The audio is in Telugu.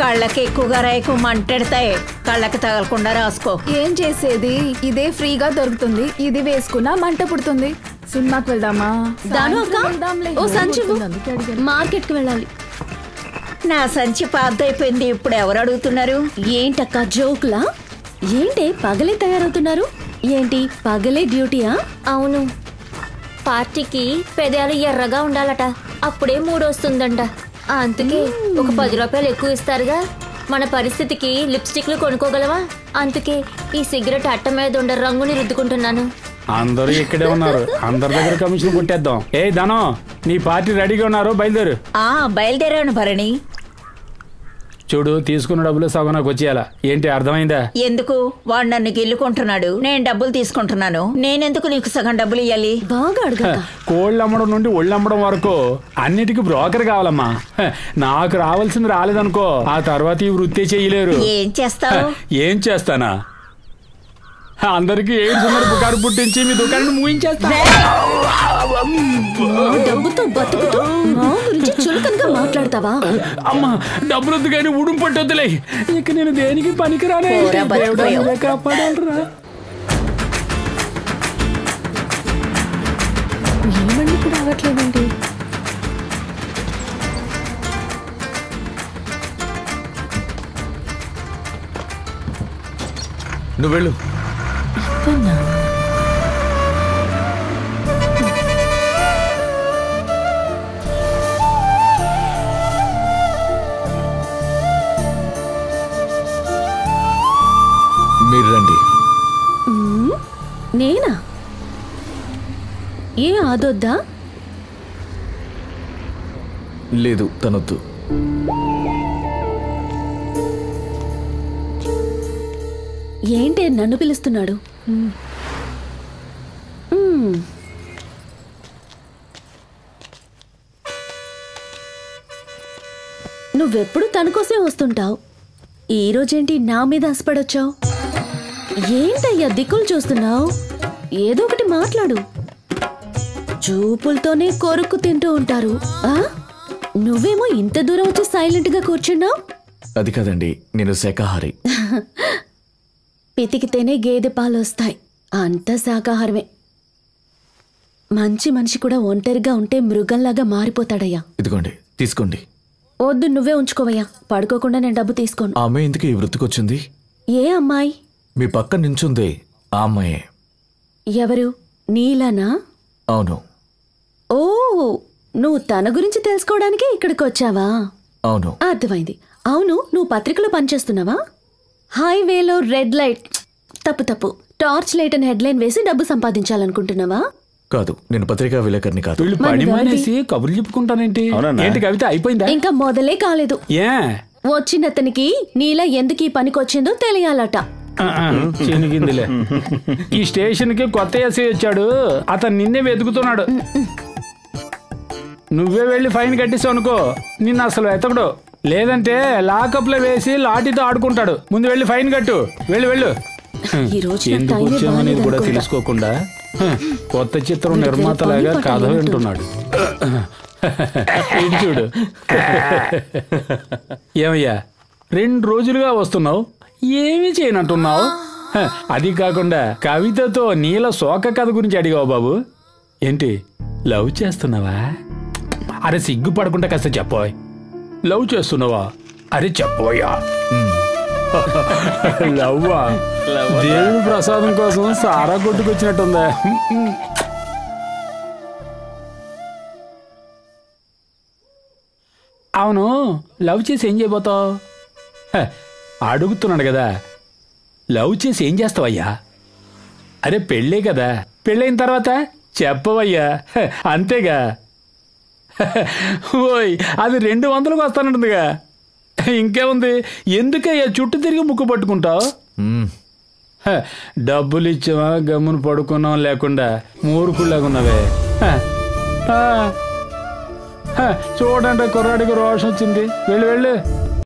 కళ్ళకి ఎక్కువగా రేకు మంటెడతాయి కళ్ళకి తగలకుండా రాసుకో ఏం చేసేది ఇదే ఫ్రీగా దొరుకుతుంది ఇది వేసుకున్నా మంట పుడుతుంది సినిమాకి వెళ్దామా దాను అక్క సాయంత్రం వెళ్దాంలే. ఓ సంచి పుడుతుంది, అందుకే అడిగాను. మార్కెట్ కి వెళ్ళాలి నా సంచి పాతైపోయింది ఇప్పుడు ఎవరు అడుగుతున్నారు ఏంటక్క జోకులా ఏంటి పగలే తయారవుతున్నారు ఏంటి పగలే డ్యూటీయా అవును పార్టీకి పెదాలు ఎర్రగా ఉండాలట అప్పుడే మూడు వస్తుందంట అందుకే ఒక పది రూపాయలు ఎక్కువ ఇస్తారుగా మన పరిస్థితికి లిప్స్టిక్లు కొనుక్కోగలవా అందుకే ఈ సిగరెట్ అట్ట మీద ఉండే రంగుని రుద్దుకుంటున్నాను అందరూ ఇక్కడే ఉన్నారు అందరి దగ్గర కమిషన్ కొట్టేద్దాం ఏ ధనం నీ పార్టీ రెడీగా ఉన్నారు బయలుదేరు ఆ బయలుదేరాను భరణి చూడు తీసుకున్న డబ్బులు సగం నాకు వచ్చేయాలా ఏంటి అర్థమైందా ఎందుకు వాడు నన్ను గిల్లుకుంటున్నాడు నేను డబ్బులు తీసుకుంటున్నాను నేనెందుకు నీకు సగం డబ్బులు ఇవ్వాలి బాగా అడగక కోళ్ళు అమ్మడం నుండి ఒళ్ళు అమ్మడం వరకు అన్నిటికీ బ్రోకర్ కావాలమ్మా హ, నాకు రావాల్సింది రాలేదనుకో ఆ తర్వాత ఈ వృత్తి చేయలేరు ఏం చేస్తావు ఏం చేస్తానా అందరికి ఎయిడ్స్ ఉన్నది పుకారు పుట్టించి మీ దుకాణాన్ని మూయించేస్తా మా డబ్బుతో బతుకుతూ మా గురించి చులకనగా మాట్లాడతావా అమ్మా డబ్బులు వద్దు కానీ ఉడుం పట్టొద్దులే ఇక నేను దేనికి పనికిరానే పోరా, దేవుడా, బతికిపోయావు. నువ్వే కాపాడాలిరా. ఏమండి కూడా అవ్వట్లేదండి నువ్వు వెళ్ళు పన్నా మీరు రండి నేనా ఏ ఆదొద్దా లేదు తనొద్దు ఏంటి నన్ను పిలుస్తున్నాడు మ్మ్. నువ్వెప్పుడు తన కోసమే వస్తుంటావు ఈ రోజేంటి నా మీద ఆశపడొచ్చావు ఏంటయ్యా దిక్కులు చూస్తున్నావు ఏదో ఒకటి మాట్లాడు చూపులతోనే కొరుక్కు తింటూ ఉంటారు ఆ నువ్వేమో ఇంత దూరం వచ్చి సైలెంట్ గా కూర్చున్నావు అది కాదండి నేను శాకాహారి పితికితేనే గేదె పాలు వస్తాయి అంతా శాకాహారమే మంచి మనిషి కూడా ఒంటరిగా ఉంటే మృగంలాగా మారిపోతాడయ్యా ఇదిగోండి తీసుకోండి వద్దు నువ్వే ఉంచుకోవయ్యా పడుకోకుండా నేను డబ్బు తీసుకోను ఆ అమ్మాయి ఎందుకు ఈ వృత్తికొచ్చింది ఏ అమ్మాయి మీ పక్క నించుందే ఆ అమ్మాయే ఎవరు నీలానా అవును ఓ నువ్వు తన గురించి తెలుసుకోవడానికి ఇక్కడికి వచ్చావా అవును అర్థమైంది అవును నువ్వు పత్రికలో పనిచేస్తున్నావా హైవేలో రెడ్ లైట్ తప్పు తప్పు టార్చ్ లైట్ అని హెడ్లైన్ వేసి డబ్బు సంపాదించాలనుకుంటున్నావా కాదు నేను పత్రికా విలేకరిని కాదు వీళ్ళు మరి పని వాడి- మానేసి కబుర్లు చెప్పుకుంటానేంటి అవునన్నా? ఏంటి కవిత అయిపోయిందా ఇంకా మొదలే కాలేదు ఏ వచ్చినతనికి నీలా ఎందుకు ఈ పనికొచ్చిందో తెలియాలట ఆ, ఆ, చినిగిందిలే ఈ స్టేషన్ కి కొత్త ఎస్ఐ వచ్చాడు అతను నిన్నే వెతుకుతున్నాడు నువ్వే వెళ్ళి ఫైన్ కట్టిస్తావు అనుకో నిన్ను అసలు వెతకడు లేదంటే లాకప్ లో వేసి లాఠీతో ఆడుకుంటాడు ముందు వెళ్ళి ఫైన్ కట్టు వెళ్ళు వెళ్ళు ఈ రోజు నా ఎందుకు టైమే వచ్చామనేది కూడా బాగాలేదనుకుంటా. తెలుసుకోకుండా హ, కొత్త చిత్రం వీడికి నిర్మాతలాగా పని కథ పట్టాలి వింటున్నాడు ఇటు చూడు ఏమయ్యా రెండు రోజులుగా వస్తున్నావు ఏమీ చేయనంటున్నావు హ, అది కాకుండా కవితతో నీల శోక కథ గురించి అడిగావు బాబు ఏంటి లవ్ చేస్తున్నావా అరే సిగ్గుపడకుండా కాస్త చెప్పోయ్ లవ్ చేస్తున్నావా అరే చెప్పోయా లవ్వా దేవుడి ప్రసాదం కోసం సారా కొట్టుకొచ్చినట్టుందా అవును లవ్ చేసి ఏం చేయబోతావు హ, అడుగుతున్నాడు కదా లవ్ చేసి ఏం చేస్తావయ్యా అరే పెళ్ళే కదా పెళ్ళైన తర్వాత చెప్పవయ్యా హ, అంతేగా ఓయ్ అది రెండు వందలకు వస్తానంటుందిగా ఇంకేముంది ఎందుకయ్యా చుట్టూ తిరిగి ముక్కు పట్టుకుంటావు మ్మ్. హ, డబ్బులు ఇచ్చావా గమ్మున పడుకున్నాం లేకుండా మూర్ఖులాగున్నావే హ, ఆ, హ, చూడండి కుర్రాడికి రోషం వచ్చింది వెళ్ళు వెళ్ళు